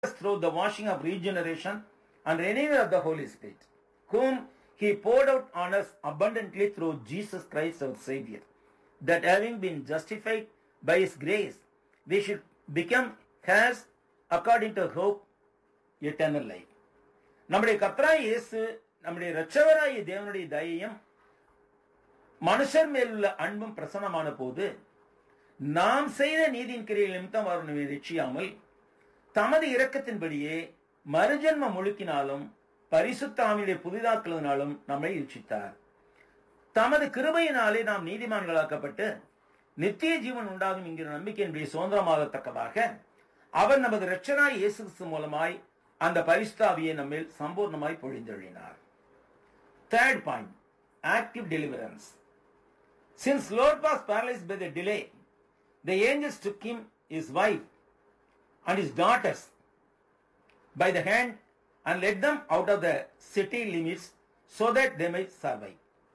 through the washing of regeneration and renewal of the Holy Spirit, whom He poured out on us abundantly through Jesus Christ our Savior, that having been justified by His grace, we should become heirs according to hope eternal life. நம்முடைய கர்த்தராய் இயேசு நம்முடைய இரட்சகராகிய தேவனுடைய தயையும் மனுஷர் மேல் உள்ள அன்பும் பிரசனமான போது நாம் செய்த நீதியின் கிரியை நிமித்தம் அவர் நம்மை ரட்சியாமல் தமது இரக்கத்தின்படியே மறுஜன்ம முழுக்கினாலும் பரிசுத்தாமியுடைய புதிதாக்குவதனாலும் நம்மை ரட்சித்தார் தமது கிருபையினாலே நாம் நீதிமான்களாக்கப்பட்டு நித்திய ஜீவன் உண்டாகும் என்கிற நம்பிக்கையினுடைய சுதந்திரமாகத்தக்கதாக அவர் நமது இரட்சனாய் இயேசு கிறிஸ்து மூலமாய் அந்த பரிசுத்தாவியை நம்மில் சம்பூர்ணமாய் பொழிந்தொழினார் third point active deliverance since Lot was paralysed by the delay the angels took him his wife and his daughters by the hand and led them out of the city limits so that they might survive.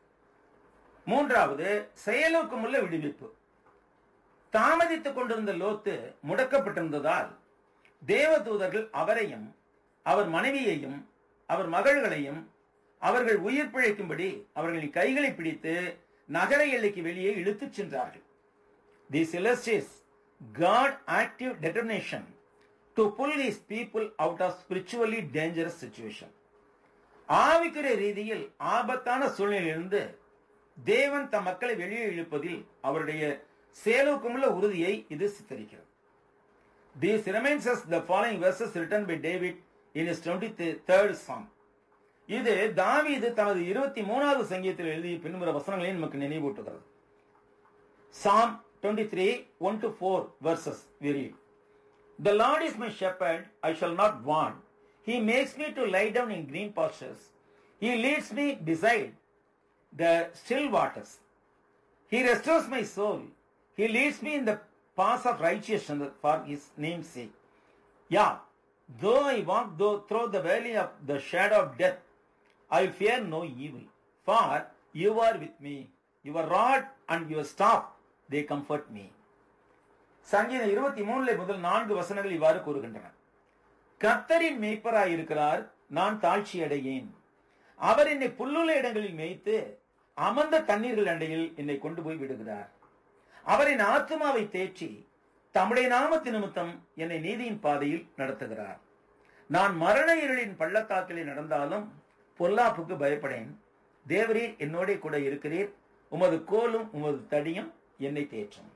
மூன்றாவது செயலூக்கமுள்ள விடுவிப்பு தாமதித்துக் கொண்டிருந்த லோத்து முடக்கப்பட்டிருந்ததால் தேவதூதர்கள் அவரையும் அவர் மனைவியையும் அவர் மகள்களையும் அவர்கள் உயிர் பிழைக்கும்படி அவர்களின் கைகளை பிடித்து நகர எல்லைக்கு வெளியே இழுத்துச் சென்றார்கள் This illustrates God active determination to pull his people out of spiritually dangerous situation. ஆவிக்குரிய ரீதியில் ஆபத்தான சூழ்நிலையிலிருந்து தேவன் தம் மக்களை வெளியே இழுப்பதில் அவருடைய சேலோக்கமுள்ள உறுதியை இது சித்தரிக்கிறது This reminds us the following verses written by David in his 23rd psalm. இது தாவீது தனது இருபத்தி மூணாவது சங்கீதத்தில் எழுதிய பின்வர வசனங்களை நமக்கு நினைவூட்டுகிறது Psalm 23, 1 to 4 verses we read. The Lord is my shepherd, I shall not want. He makes me to lie down in green pastures. He leads me beside the still waters. He restores my soul. He leads me in the paths of righteousness for his name's sake. Yeah, though I walk though through the valley of the shadow of death, I fear no evil, for you are with me. Your rod and your staff, they comfort me. சங்கீதம் இருபத்தி மூணுல முதல் நான்கு வசனங்கள் இவ்வாறு கூறுகின்றன கர்த்தரின் மேய்ப்பராய் இருக்கிறார் நான் தாழ்ச்சி அடையேன் அவர் என்னை புல்லுள்ள இடங்களில் மேய்த்து அமர்ந்த தண்ணீர்கள் அண்டையில் என்னை கொண்டு போய் விடுகிறார் அவரின் ஆத்மாவை தேற்றி தம்முடைய நாமத்து நிமித்தம் என்னை நீதியின் பாதையில் நடத்துகிறார் நான் மரண இருளின் பள்ளத்தாக்கிலே நடந்தாலும் பொல்லாப்புக்கு பயப்படேன் தேவரீர் என்னோட கூட இருக்கிறீர் உமது கோலும் உமது தடியும் என்னை தேற்றும்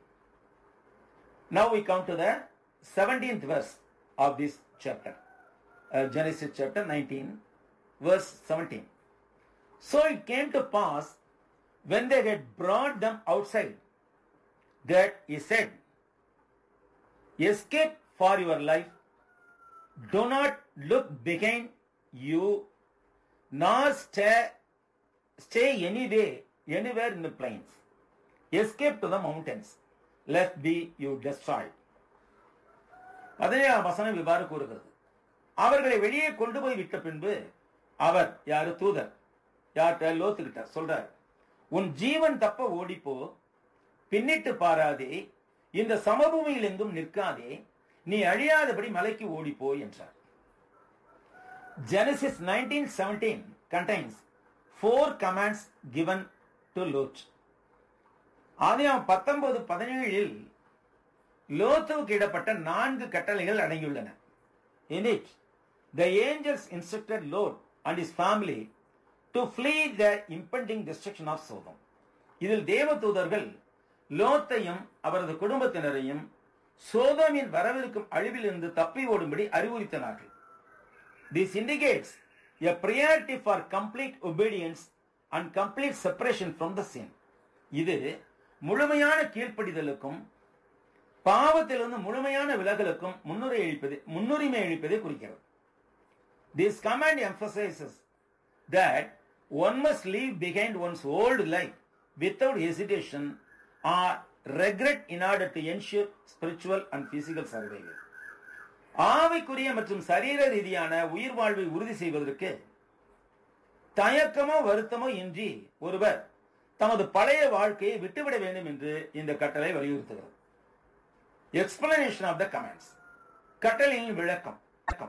Now we come to the 17th verse of this chapter. Uh, Genesis chapter 19, verse 17. So it came to pass when they had brought them outside that he said, Escape for your life, do not look behind you, nor stay, stay anywhere, anywhere in the plains. Escape to the mountains, lest be you destroyed. பதினேழாம் வசனம் இவ்வாறு கூறுகிறது அவர்களை வெளியே கொண்டு போய் விட்ட பின்பு அவர் யாரு தூதர் யார்கிட்ட லோத்துக்கிட்ட சொல்றார் உன் ஜீவன் தப்ப ஓடிப்போ பின்னிட்டு பாராதே இந்த சமபூமியில் எங்கும் நிற்காதே நீ அழியாதபடி மலைக்கு ஓடிப்போ என்றார் Genesis 19:17 contains four commands given to Lot. ஆதியாம் பத்தொன்பது பதினேழில் லோத்துவுக்கு இடப்பட்ட நான்கு கட்டளைகள் அடங்கியுள்ளன In it, the angels instructed Lot and his family to flee the impending destruction of Sodom. இதில் தேவதூதர்கள் லோத்தையும் அவரது குடும்பத்தினரையும் சோதோமின் வரவிருக்கும் அழிவிலிருந்து தப்பி ஓடும்படி அறிவுறுத்தினார்கள் This indicates a priority for complete obedience and complete separation from the sin. இது முழுமையான கீழ்ப்படிதலுக்கும் பாவத்திலிருந்து முழுமையான விலகலுக்கும் முன்னுரை அளிப்பது முன்னுரிமை அளிப்பதை குறிக்கிறது This command emphasizes that one must leave behind one's old life without hesitation or regret in order to ensure spiritual and physical survival. ஆவிக்குரிய மற்றும் சரீர ரீதியான உயிர் வாழ்வை உறுதி செய்வதற்கு தயக்கமோ வருத்தமோ இன்றி ஒருவர் தமது பழைய வாழ்க்கையை விட்டுவிட வேண்டும் என்று இந்த கட்டளை வலியுறுத்துகிறது எக்ஸ்பிளனேஷன் ஆஃப் த கமெண்ட்ஸ் கட்டளையின் விளக்கம்